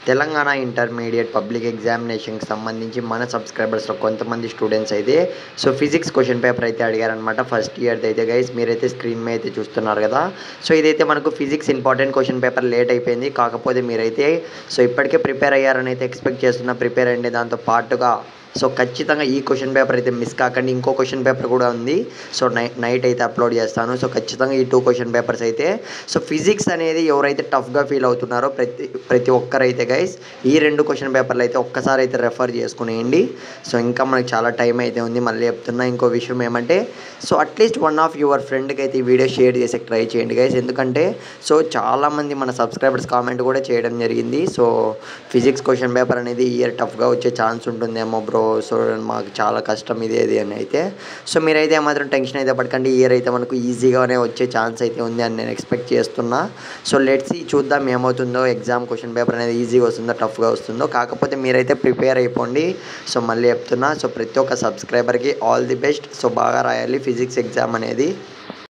Telangana intermediate public ఎగ్జామినేషన్కి సంబంధించి మన సబ్స్క్రైబర్స్లో కొంతమంది స్టూడెంట్స్ అయితే సో ఫిజిక్స్ క్వశ్చన్ పేపర్ అయితే అడిగారనమాట ఫస్ట్ ఇయర్ది అయితే గైస్ మీరైతే స్క్రీన్ మీద అయితే చూస్తున్నారు కదా సో ఇదైతే మనకు physics important question paper late అయిపోయింది కాకపోతే మీరైతే సో ఇప్పటికే ప్రిపేర్ అయ్యారని అయితే ఎక్స్పెక్ట్ చేస్తున్నా ప్రిపేర్ అయ్యండి దాంతో పాటుగా సో ఖచ్చితంగా ఈ క్వశ్చన్ పేపర్ అయితే మిస్ కాకండి ఇంకో క్వశ్చన్ పేపర్ కూడా ఉంది సో నైట్ నైట్ అయితే అప్లోడ్ చేస్తాను సో ఖచ్చితంగా ఈ టూ క్వశ్చన్ పేపర్స్ అయితే సో ఫిజిక్స్ అనేది ఎవరైతే టఫ్గా ఫీల్ అవుతున్నారో ప్రతి ప్రతి ఒక్కరైతే గైస్ ఈ రెండు క్వశ్చన్ పేపర్లు అయితే ఒక్కసారి అయితే రెఫర్ చేసుకునేయండి సో ఇంకా మనకి చాలా టైం అయితే ఉంది మళ్ళీ చెప్తున్నా ఇంకో విషయం ఏమంటే so at least one of your ఫ్రెండ్కి అయితే ఈ వీడియో షేర్ చేసే ట్రై చేయండి గైస్ ఎందుకంటే సో చాలామంది మన సబ్స్క్రైబర్స్ కామెంట్ కూడా చేయడం జరిగింది సో ఫిజిక్స్ క్వశ్చన్ పేపర్ అనేది ఈ ఇయర్ టఫ్గా వచ్చే ఛాన్స్ ఉంటుందేమో బ్రో సో మాకు చాలా కష్టం ఇది ఇది అని అయితే సో మీరైతే ఏమాత్రం టెన్షన్ అయితే పడకండి ఈ ఇయర్ అయితే మనకు ఈజీగానే వచ్చే ఛాన్స్ అయితే ఉంది అని నేను ఎక్స్పెక్ట్ చేస్తున్నా సో లెట్స్ చూద్దాం ఏమవుతుందో ఎగ్జామ్ క్వశ్చన్ పేపర్ అనేది ఈజీగా వస్తుందో టఫ్గా వస్తుందో కాకపోతే మీరైతే ప్రిపేర్ అయిపోండి సో మళ్ళీ చెప్తున్నా సో ప్రతి ఒక్క సబ్స్క్రైబర్కి ఆల్ ది బెస్ట్ సో బాగా రాయాలి ఫిజిక్స్ ఎగ్జామ్ అనేది